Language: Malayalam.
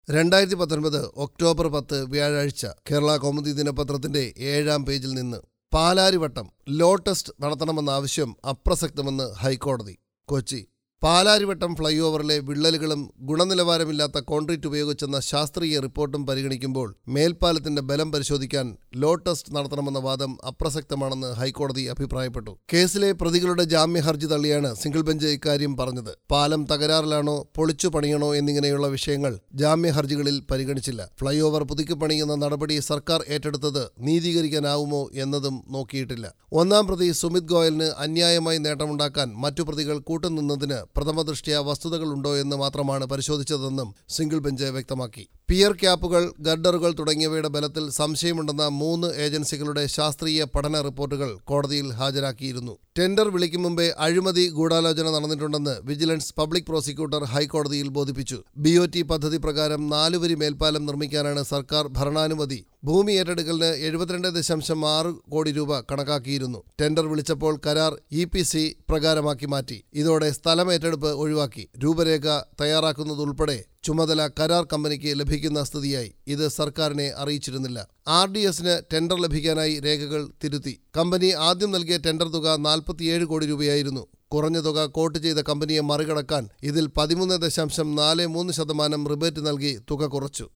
രണ്ടായിരത്തി പത്തൊൻപത് ഒക്ടോബർ പത്ത് വ്യാഴാഴ്ച കേരള കൗമുദി ദിനപത്രത്തിന്റെ ഏഴാം പേജിൽ നിന്ന് പാലാരിവട്ടം ലോ ടെസ്റ്റ് നടത്തണമെന്ന ആവശ്യം അപ്രസക്തമെന്ന് ഹൈക്കോടതി കൊച്ചി പാലാരിവട്ടം ഫ്ലൈ ഓവറിലെ വിള്ളലുകളും ഗുണനിലവാരമില്ലാത്ത കോൺക്രീറ്റ് ഉപയോഗിച്ചെന്ന ശാസ്ത്രീയ റിപ്പോർട്ടും പരിഗണിക്കുമ്പോൾ മേൽപ്പാലത്തിന്റെ ബലം പരിശോധിക്കാൻ ലോ ടെസ്റ്റ് നടത്തണമെന്ന വാദം അപ്രസക്തമാണെന്ന് ഹൈക്കോടതി അഭിപ്രായപ്പെട്ടു കേസിലെ പ്രതികളുടെ ജാമ്യ ഹർജി തള്ളിയാണ് സിംഗിൾ ബെഞ്ച് ഇക്കാര്യം പറഞ്ഞത് പാലം തകരാറിലാണോ പൊളിച്ചു പണിയണോ എന്നിങ്ങനെയുള്ള വിഷയങ്ങൾ ജാമ്യ ഹർജികളിൽ പരിഗണിച്ചില്ല ഫ്ലൈ ഓവർ പുതുക്കി പണിയുന്ന നടപടി സർക്കാർ ഏറ്റെടുത്തത് നീതീകരിക്കാനാവുമോ എന്നതും നോക്കിയിട്ടില്ല ഒന്നാം പ്രതി സുമിത് ഗോയലിന് അന്യായമായി നേട്ടമുണ്ടാക്കാൻ മറ്റു പ്രതികൾ കൂട്ടുനിന്നതിന് പ്രഥമദൃഷ്ട്യാ വസ്തുതകളുണ്ടോ എന്ന് മാത്രമാണ് പരിശോധിച്ചതെന്നും സിംഗിൾ ബെഞ്ച് വ്യക്തമാക്കി പിയർ ക്യാപ്പുകൾ ഗഡറുകൾ തുടങ്ങിയവയുടെ ബലത്തിൽ സംശയമുണ്ടെന്ന മൂന്ന് ഏജൻസികളുടെ ശാസ്ത്രീയ പഠന റിപ്പോർട്ടുകൾ കോടതിയിൽ ഹാജരാക്കിയിരുന്നു ടെൻഡർ വിളിക്കും മുമ്പേ അഴിമതി ഗൂഢാലോചന നടന്നിട്ടുണ്ടെന്ന് വിജിലൻസ് പബ്ലിക് പ്രോസിക്യൂട്ടർ ഹൈക്കോടതിയിൽ ബോധിപ്പിച്ചു ബി ഒ ടി പദ്ധതി പ്രകാരം നാലുവരി മേൽപ്പാലം നിർമ്മിക്കാനാണ് സർക്കാർ ഭരണാനുമതി ഭൂമി ഏറ്റെടുക്കലിന് എഴുപത്തിരണ്ട് ദശാംശം ആറ് കോടി രൂപ കണക്കാക്കിയിരുന്നു ടെൻഡർ വിളിച്ചപ്പോൾ കരാർ ഇ പി സി പ്രകാരമാക്കി മാറ്റി ഇതോടെ സ്ഥലം ഏറ്റെടുപ്പ് ഒഴിവാക്കി രൂപരേഖ തയ്യാറാക്കുന്നതുൾപ്പെടെ ചുമതല കരാർ കമ്പനിക്ക് ലഭിക്കുന്ന സ്ഥിതിയായി ഇത് സർക്കാരിനെ അറിയിച്ചിരുന്നില്ല ആർ ഡി എസിന് ടെൻഡർ ലഭിക്കാനായി രേഖകൾ തിരുത്തി കമ്പനി ആദ്യം നൽകിയ ടെൻഡർ തുക നാൽപ്പത്തിയേഴ് കോടി രൂപയായിരുന്നു കുറഞ്ഞ തുക കോട്ട് ചെയ്ത കമ്പനിയെ മറികടക്കാൻ ഇതിൽ പതിമൂന്ന് ദശാംശം നാല് മൂന്ന് ശതമാനം റിബേറ്റ് നൽകി തുക കുറച്ചു